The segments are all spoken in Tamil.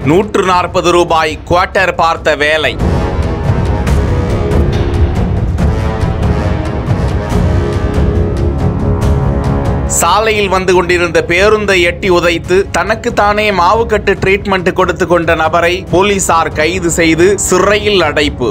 நூற்று நாற்பது ரூபாய் குவார்ட்டர் பார்த்த வேலை சாலையில் வந்து கொண்டிருந்த பேருந்தை எட்டி உதைத்து தனக்கு தானே மாவுக்கட்டு ட்ரீட்மெண்ட் கொடுத்து கொண்ட நபரை போலீசார் கைது செய்து சிறையில் அடைப்பு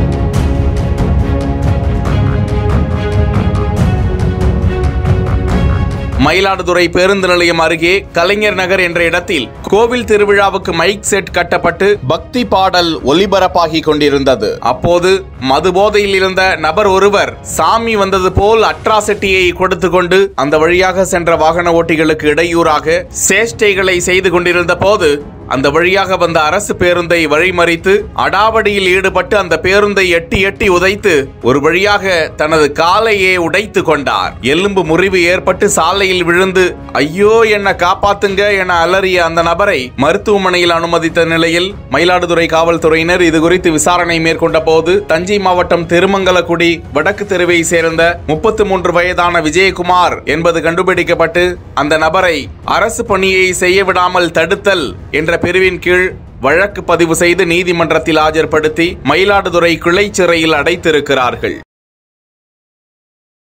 மயிலாடுதுறை பேருந்து நிலையம் அருகே கலைஞர் நகர் என்ற இடத்தில் கோவில் திருவிழாவுக்கு மைக் செட் கட்டப்பட்டு பக்தி பாடல் ஒலிபரப்பாகி கொண்டிருந்தது அப்போது மது போதையில் இருந்த நபர் ஒருவர் சாமி வந்தது போல் அட்ராசிட்டியை கொடுத்து கொண்டு அந்த வழியாக சென்ற வாகன ஓட்டிகளுக்கு இடையூறாக சேஷ்டைகளை செய்து கொண்டிருந்த போது அந்த வழியாக வந்த அரசு பேருந்தை வழிமறித்து அடாவடியில் ஈடுபட்டு அந்த பேருந்தை எட்டி எட்டி உதைத்து ஒரு வழியாக தனது காலையே உடைத்து கொண்டார் எலும்பு முறிவு ஏற்பட்டு சாலையில் விழுந்து ஐயோ என்ன காப்பாத்துங்க என அலறிய அந்த நபரை மருத்துவமனையில் அனுமதித்த நிலையில் மயிலாடுதுறை காவல்துறையினர் இது குறித்து விசாரணை மேற்கொண்ட போது தஞ்சை மாவட்டம் திருமங்கலக்குடி வடக்கு தெருவை சேர்ந்த முப்பத்து மூன்று வயதான விஜயகுமார் என்பது கண்டுபிடிக்கப்பட்டு அந்த நபரை அரசு பணியை செய்ய விடாமல் தடுத்தல் என்ற பிரிவின் கீழ் வழக்கு பதிவு செய்து நீதிமன்றத்தில் ஆஜர்படுத்தி மயிலாடுதுறை கிளை சிறையில் அடைத்திருக்கிறார்கள்